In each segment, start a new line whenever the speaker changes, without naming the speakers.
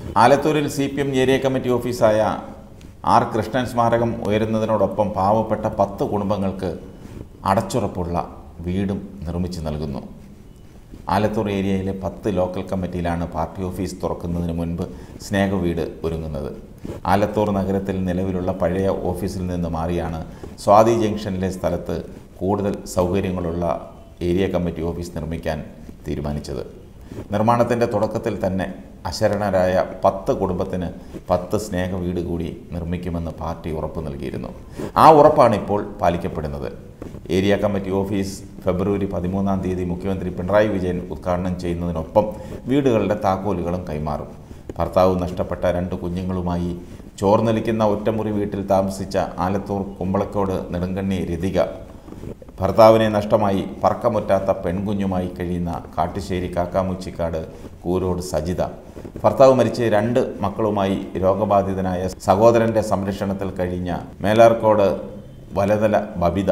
ആലത്തൂരിൽ C P M area committee ഓഫീസായ R Krishnan സ്മാരകം ഉയരുന്നതിനോടൊപ്പം പാവപ്പെട്ട പത്ത് കുടുംബങ്ങൾക്ക് അടച്ചുറപ്പുള്ള വീടും നിർമ്മിച്ചു നൽകുന്നു ആലത്തൂർ ഏരിയയിലെ പത്ത് ലോക്കൽ കമ്മിറ്റിയിലാണ് പാർട്ടി ഓഫീസ് തുറക്കുന്നതിന് മുൻപ് സ്നേഹവീട് ഒരുങ്ങുന്നത് ആലത്തൂർ നഗരത്തിൽ നിലവിലുള്ള പഴയ ഓഫീസിൽ നിന്ന് മാറിയാണ് സ്വാതി ജംഗ്ഷനിലെ സ്ഥലത്ത് കൂടുതൽ സൗകര്യങ്ങളുള്ള ഏരിയ കമ്മിറ്റി ഓഫീസ് നിർമ്മിക്കാൻ തീരുമാനിച്ചത് നിർമ്മാണത്തിൻ്റെ തുടക്കത്തിൽ തന്നെ അശരണരായ പത്ത് കുടുംബത്തിന് പത്ത് സ്നേഹ വീട് കൂടി നിർമ്മിക്കുമെന്ന് പാർട്ടി ഉറപ്പ് നൽകിയിരുന്നു ആ ഉറപ്പാണ് ഇപ്പോൾ പാലിക്കപ്പെടുന്നത് ഏരിയ കമ്മിറ്റി ഓഫീസ് ഫെബ്രുവരി പതിമൂന്നാം തീയതി മുഖ്യമന്ത്രി പിണറായി വിജയൻ ഉദ്ഘാടനം ചെയ്യുന്നതിനൊപ്പം വീടുകളുടെ താക്കോലുകളും കൈമാറും ഭർത്താവ് നഷ്ടപ്പെട്ട രണ്ട് കുഞ്ഞുങ്ങളുമായി ചോർന്നൊലിക്കുന്ന ഒറ്റമുറി വീട്ടിൽ താമസിച്ച ആലത്തൂർ കുമ്പളക്കോട് നെടുങ്കണ്ണി രതിക ഭർത്താവിനെ നഷ്ടമായി പറക്കമുറ്റാത്ത പെൺകുഞ്ഞുമായി കഴിയുന്ന കാട്ടുശ്ശേരി കാക്കാമുച്ചിക്കാട് കൂരോട് സജിത ഭർത്താവ് മരിച്ച് രണ്ട് മക്കളുമായി രോഗബാധിതനായ സഹോദരൻ്റെ സംരക്ഷണത്തിൽ കഴിഞ്ഞ മേലാർക്കോട് വലതല ബബിത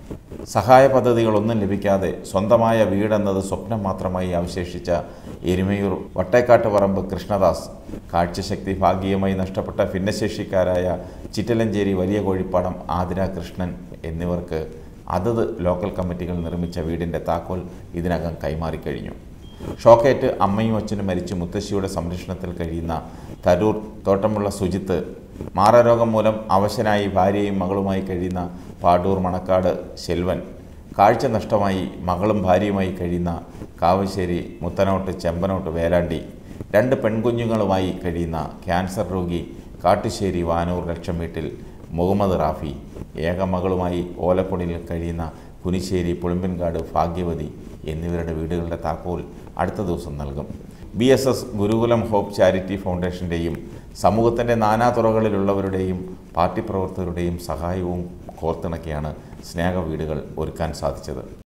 സഹായ പദ്ധതികളൊന്നും ലഭിക്കാതെ സ്വന്തമായ വീടെന്നത് സ്വപ്നം മാത്രമായി അവശേഷിച്ച എരുമയൂർ വട്ടേക്കാട്ട് പറമ്പ് കൃഷ്ണദാസ് കാഴ്ചശക്തി ഭാഗികമായി നഷ്ടപ്പെട്ട ഭിന്നശേഷിക്കാരായ ചിറ്റലഞ്ചേരി വലിയ കോഴിപ്പാടം ആതിര കൃഷ്ണൻ എന്നിവർക്ക് അതത് ലോക്കൽ കമ്മിറ്റികൾ നിർമ്മിച്ച വീടിൻ്റെ താക്കോൽ ഇതിനകം കൈമാറിക്കഴിഞ്ഞു ഷോക്കേറ്റ് അമ്മയും അച്ഛനും മരിച്ച് മുത്തശ്ശിയുടെ സംരക്ഷണത്തിൽ കഴിയുന്ന തരൂർ തോട്ടമുള്ള സുജിത്ത് മാറാരോഗം മൂലം അവശനായി ഭാര്യയും മകളുമായി കഴിയുന്ന പാടൂർ മണക്കാട് ശെൽവൻ കാഴ്ച നഷ്ടമായി മകളും ഭാര്യയുമായി കഴിയുന്ന കാവശ്ശേരി മുത്തനോട്ട് ചെമ്പനോട്ട് വേലാണ്ടി രണ്ട് പെൺകുഞ്ഞുങ്ങളുമായി കഴിയുന്ന ക്യാൻസർ രോഗി കാട്ടുശ്ശേരി വാനൂർ ലക്ഷം വീട്ടിൽ മുഹമ്മദ് റാഫി ഏക മകളുമായി ഓലക്കൊടിയിൽ കഴിയുന്ന കുനിശ്ശേരി പുളിമ്പൻകാട് ഭാഗ്യവതി എന്നിവരുടെ വീടുകളുടെ താക്കോൽ അടുത്ത ദിവസം നൽകും B S S Gurukulam hope charity ഫൗണ്ടേഷൻ്റെയും സമൂഹത്തിൻ്റെ നാനാതുറകളിലുള്ളവരുടെയും പാർട്ടി പ്രവർത്തകരുടെയും സഹായവും കോർത്തിണക്കിയാണ് സ്നേഹ വീടുകൾ ഒരുക്കാൻ സാധിച്ചത്